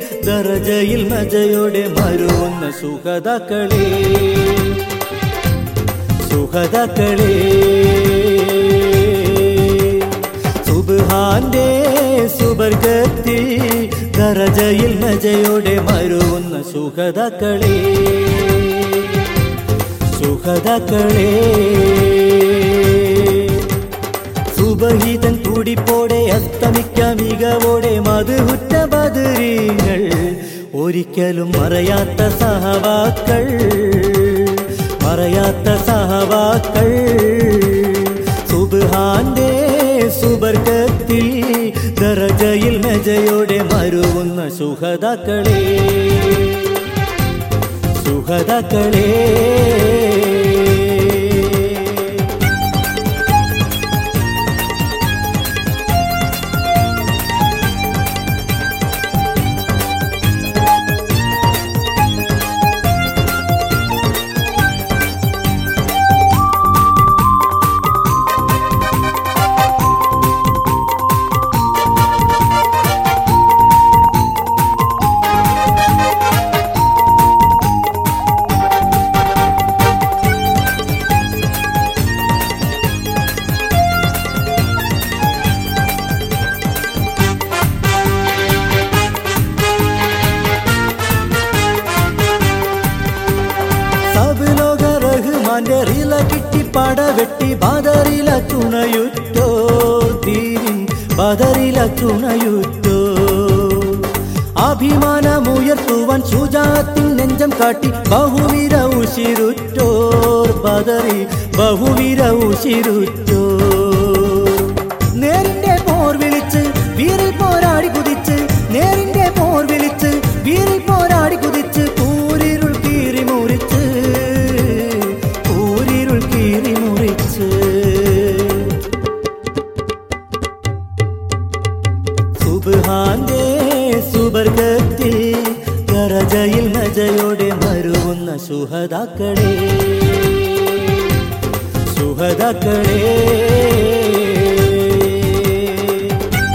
ദറജയിൽ മജയോടെ മരുവുന്ന സുഖതാക്കളെ സുഖതാക്കളെ സുബാന്റെ സുബർഗത്തിൽ ദറജയിൽ മജയോടെ മരുവുന്ന സുഖതാക്കളെ സുഖതാക്കളെ സുബഹിതൻ കൂടിപ്പോടെ അസ്തമിക്ക മികവോടെ മധുഹുറ്റ ബദരീങ്ങൾ ഒരിക്കലും മറയാത്ത സഹവാക്കൾ മറയാത്ത സഹവാക്കൾ സുബാന്റെ സുബർഗത്തിൽ ദറജയിൽ മെജയോടെ മരുവുന്ന സുഖതാക്കളെ സുഖതാക്കളെ സബ് ലോക റഹ്മാന്റെ റില കിട്ടി പട വെട്ടി ബദറില തുണയുറ്റോ ദീനിൻ ബദറില തുണയുറ്റോ അഭിമാനമുയർത്തുവാൻ ശുചാത്തിൻ നെഞ്ചം കാട്ടി ബഹുവിര ഉശിരുറ്റോർ ബദറി ബഹുവിര ഉശിരുറ്റോ നേരിന്റെ പോർ വിളിച്ച് വീറിൽ പോരാടി കുതിച്ച് നേരിന്റെ പോർ വിളിച്ച് വീറിൽ പോരാടി കുതിച്ച് കൂരിരുൾ കീറി മുറിച്ച് കൂരിരുൾ കീറി മുറിച്ച് സുബാന്റെ സുബർഗത്തിൽ കറജയിൽ മജയോടെ മരുവുന്ന സുഹതാക്കളെ സുഹതാക്കളെ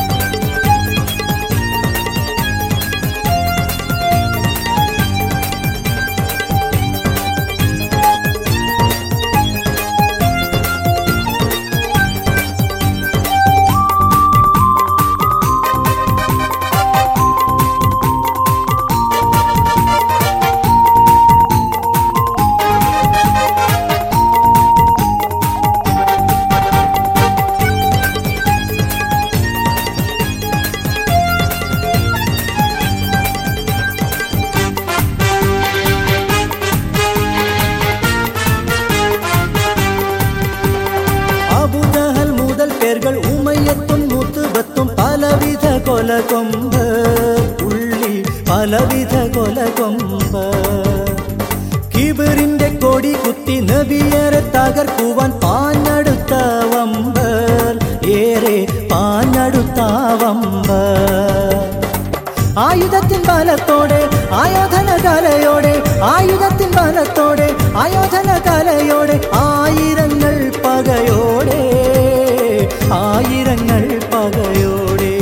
അബുജഹൽ മുതൽ പേர்கள் ഉമയത്തും മുത്തുബത്തും പലവിധ കൊല കൊമ്പ് ഉള്ളി പലവിധ കൊല കൊമ്പ് കിബിറിന്റെ കൊടി കുത്തി നബിയരെ തകർക്കുവാൻ പാഞ്ഞടുത്ത വമ്പർ ഏറെ പാഞ്ഞടുത്ത വമ്പർ ആയുധത്തിൻ ബലത്തോടെ ആയോധന കലയോടെ ആയുധത്തിൻ ബലത്തോടെ ആയോധന കലയോടെ ആയിരങ്ങൾ പകയോടെ ആയിരങ്ങൾ പകയോടെ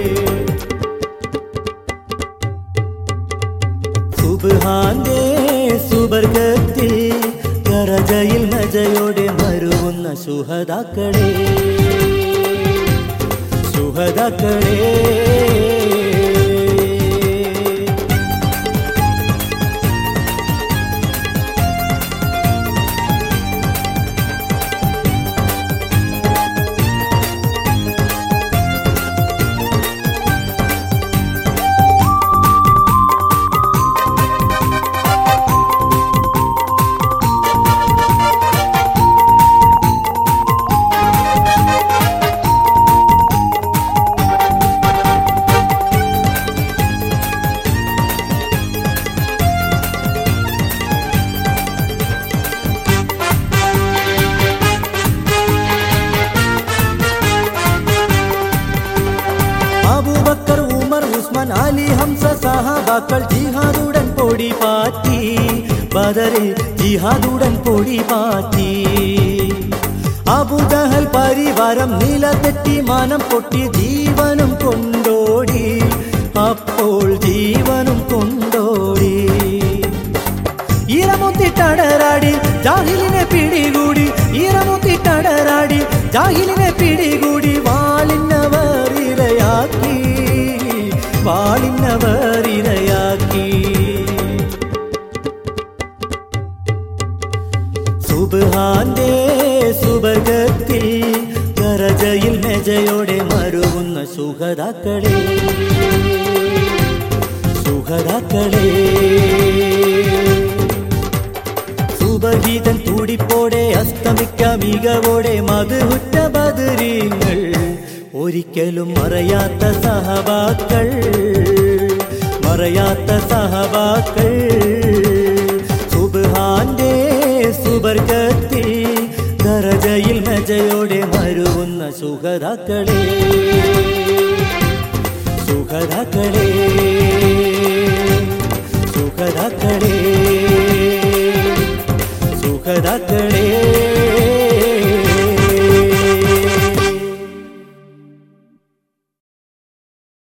സുബാന്റെ സുബർഗത്തിൽ കറജയിൽ മജയോടെ മരുവുന്ന സുഹതാക്കളെ സുഹതാക്കളെ അബൂബക്കർ ഉമർ ഉസ്മാൻ അലി ഹംസ സഹാബാക്കൾ ജിഹാദുടൻ പൊടി പാറ്റി ബദറിൽ ജിഹാദുടൻ പൊടി പാറ്റി അബുദഹൽ പരിവാരം നില തെറ്റി മാനം പൊട്ടി ജീവനും കൊണ്ടോടി അപ്പോൾ ജീവനും ജാഹിലിനെ പിടികൂടി വാളിന്നവർ ഇരയാക്കി വാളിന്നവർ ഇരയാക്കി സുബാന്റെ സുബകത്തിൽ കരജയിൽ മെജയോടെ മരുവുന്ന സുഖതാക്കളെ സുഖതാക്കളെ സുബഹീതൻ തുടിപ്പോടെ അസ്തമിക്ക മികവോടെ മധുഹുറ്റ ബദരീങ്ങൾ ഒരിക്കലും മറയാത്ത സഹബാക്കൾ മറയാത്ത സഹബാക്കൾ സുബാന്റെ സുബർഗത്തിൽ ദരജയിൽ മജയോടെ മരുവുന്ന സുഖതാക്കളെ സുഖതാക്കളെ സുഖതാക്കളെ സുഖതാക്കളെ